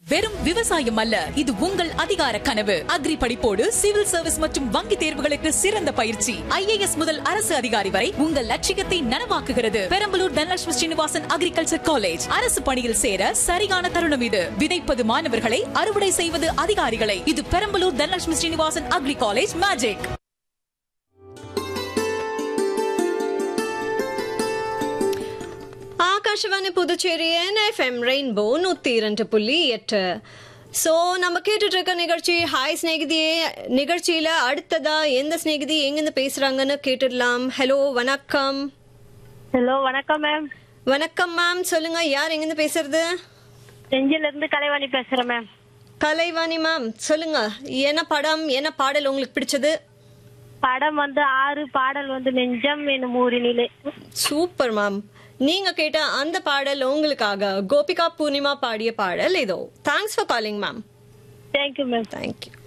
வெறும் விவசாயம் அல்ல இது உங்கள் அதிகார கனவு அக்ரி படிப்போடு சிவில் சர்வீஸ் மற்றும் வங்கி தேர்வுகளுக்கு சிறந்த பயிற்சி ஐஏஎஸ் முதல் அரசு அதிகாரி வரை உங்கள் லட்சியத்தை நனவாக்குகிறது பெரம்பலூர் தனலட்சுமி ஸ்ரீனிவாசன் அக்ரிகல்ச்சர் காலேஜ் அரசு பணியில் சேர சரியான தருணம் இது விதைப்பது மாணவர்களை அறுவடை செய்வது அதிகாரிகளை இது Perambalur Dhanalakshmi Srinivasan agri college magic Akashvani Puducherry NFM rainbow நூத்தி இரண்டு புள்ளி எட்டு ஸோ நம்ம கேட்டுட்டு இருக்க நிகழ்ச்சி ஹாய் ஸ்நேகிதியே நிகழ்ச்சியில அடுத்ததா எந்த ஸ்நேகிதி எங்கிருந்து பேசுறாங்கன்னு கேட்டுடலாம் ஹலோ வணக்கம் ஹலோ வணக்கம் மேம் வணக்கம் மேம் சொல்லுங்க யார் எங்கிருந்து பேசுறது செஞ்சில இருந்து கலைவாணி பேசுறேன் மேம் கலைவாணி மேம் சொல்லுங்க என்ன படம் என்ன பாடல் உங்களுக்கு பிடிச்சது படம் வந்து ஆறு பாடல் வந்து நெஞ்சம் என்னும் ஊரினிலே சூப்பர் மேம் நீங்க கேட்ட அந்த பாடல் உங்களுக்காக கோபிகா பூர்ணிமா பாடிய பாடல் இதோ thanks for calling ma'am thank you ma'am thank you